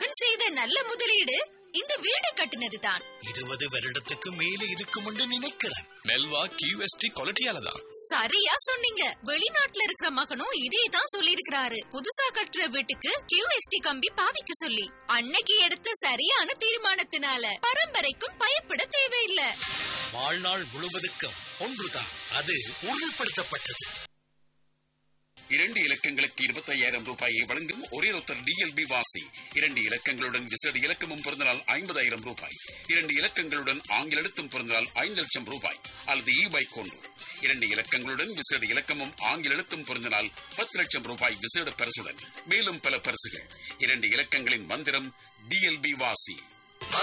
நான் செய்த நல்ல முதலீடு இந்த வீடு கட்டினதுதான் இருபது வருடத்துக்கு மேலே இருக்கும் என்று நினைக்கிறேன் மெல்வா கியூஎஸ்டி குவாலிட்டியால தான் சரியா சொன்னீங்க வெளிநாட்டுல இருக்கிற மகனும் இதே தான் சொல்லியிருக்கிறாரு புதுசா கட்டுற வீட்டுக்கு கியூஎஸ்டி கம்பி பாவிக்க சொல்லி அன்னைக்கு எடுத்த சரியான தீர்மானத்தினால பரம்பரைக்கும் பயப்பட தேவையில்லை வாழ்நாள் முழுவதுக்கும் ஒன்றுதான் அது உறுதிப்படுத்தப்பட்டது இரண்டு இலக்கங்களுக்கு இருபத்தையாயிரம் ரூபாயை வழங்கும் ஒரே ஒருத்தர் டிஎல்பி வாசி இரண்டு இலக்கங்களுடன் விசேட இலக்கமும் பிறந்தனால் ஐம்பதாயிரம் ரூபாய் இரண்டு இலக்கங்களுடன் ஆங்கில எழுத்தும் பிறந்தனால் ஐந்து லட்சம் ரூபாய் அல்லது இ பைக் கொண்டு இரண்டு இலக்கங்களுடன் விசேட இலக்கமும் ஆங்கில எழுத்தும் பிறந்தனால் பத்து லட்சம் ரூபாய் விசேட பரிசுடன் மேலும் பல பரிசுகள் இரண்டு இலக்கங்களின் மந்திரம் டிஎல்பி வாசி